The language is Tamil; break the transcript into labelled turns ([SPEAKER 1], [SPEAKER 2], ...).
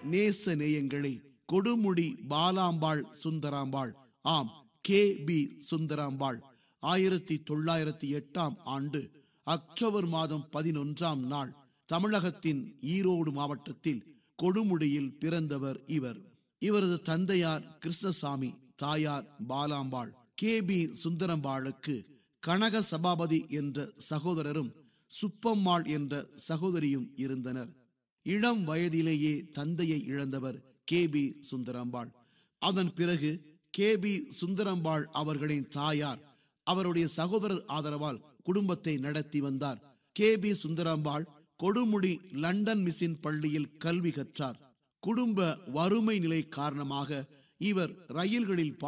[SPEAKER 1] நேச நேயங்களே கொடுமுடி பாலாம்பாள் சுந்தராம்பாள் ஆம் கே பி சுந்தராம்பாள் ஆயிரத்தி தொள்ளாயிரத்தி எட்டாம் ஆண்டு அக்டோபர் மாதம் பதினொன்றாம் நாள் தமிழகத்தின் ஈரோடு மாவட்டத்தில் கொடுமுடியில் பிறந்தவர் இவர் இவரது தந்தையார் கிருஷ்ணசாமி தாயார் பாலாம்பாள் கே பி சுந்தரம்பாளுக்கு கனக சபாபதி என்ற சகோதரரும் சுப்பம்மாள் என்ற சகோதரியும் இருந்தனர் இளம் வயதிலேயே தந்தையை இழந்தவர் கே பி சுந்தரம்பாள் அதன் பிறகு கே பி சுந்தரம்பாள் அவர்களின் தாயார் அவருடைய சகோதரர் ஆதரவால் குடும்பத்தை நடத்தி வந்தார் K P Sundarambal Kodumudi London mission பள்ளியில் கல்வி கற்றார் குடும்ப வறுமை நிலை காரணமாக இவர் ரயில்களில்